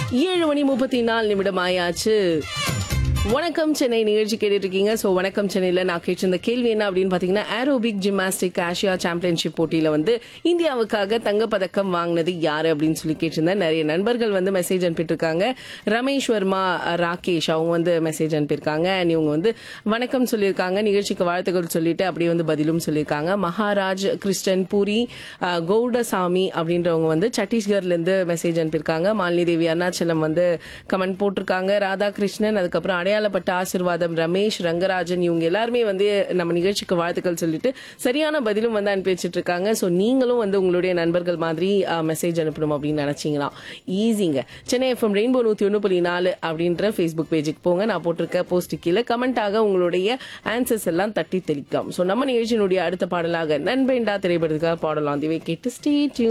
ஏழு மணி முப்பத்தி நாலு நிமிடம் ஆயாச்சு வணக்கம் சென்னை நிகழ்ச்சி கேட்டுட்டு இருக்கீங்க ஸோ வணக்கம் சென்னையில் நான் கேட்டிருந்த கேள்வி என்ன அப்படின்னு பார்த்தீங்கன்னா ஏரோபிக் ஜிம்னாஸ்டிக் ஆசியா சாம்பியன்ஷிப் போட்டியில் வந்து இந்தியாவுக்காக தங்கப்பதக்கம் வாங்கினது யாரு அப்படின்னு சொல்லி கேட்டிருந்தேன் நிறைய நண்பர்கள் வந்து மெசேஜ் அனுப்பிட்டிருக்காங்க ரமேஷ் வர்மா ராகேஷ் அவங்க வந்து மெசேஜ் அனுப்பியிருக்காங்க அண்ட் இவங்க வந்து வணக்கம் சொல்லியிருக்காங்க நிகழ்ச்சிக்கு வாழ்த்துக்கள் சொல்லிட்டு அப்படியே வந்து பதிலும் சொல்லியிருக்காங்க மகாராஜ் கிறிஸ்டன் பூரி அஹ், கௌடசாமி அப்படின்றவங்க வந்து சத்தீஸ்கர்ல இருந்து மெசேஜ் அனுப்பியிருக்காங்க மாலினி தேவி அருணாச்சலம் வந்து கமெண்ட் போட்டிருக்காங்க ராதாகிருஷ்ணன் அதுக்கப்புறம் அடையாளப்பட்ட ஆசிர்வாதம் ரமேஷ் ரங்கராஜன் இவங்க எல்லாருமே வந்து நம்ம நிகழ்ச்சிக்கு வாழ்த்துக்கள் சொல்லிட்டு சரியான பதிலும் வந்து அனுப்பி வச்சிட்டு இருக்காங்க ஸோ நீங்களும் வந்து உங்களுடைய நண்பர்கள் மாதிரி மெசேஜ் அனுப்பணும் அப்படின்னு நினைச்சீங்களா ஈஸிங்க சென்னை எஃப்எம் ரெயின்போ நூத்தி ஒன்று புள்ளி நாலு அப்படின்ற ஃபேஸ்புக் பேஜுக்கு போங்க நான் போட்டிருக்க போஸ்ட் கீழே கமெண்டாக உங்களுடைய ஆன்சர்ஸ் எல்லாம் தட்டி தெளிக்கலாம் ஸோ நம்ம நிகழ்ச்சியினுடைய அடுத்த பாடலாக நண்பேண்டா திரைப்படத்துக்காக பாடலாம் அதுவே கேட்டு ஸ்டே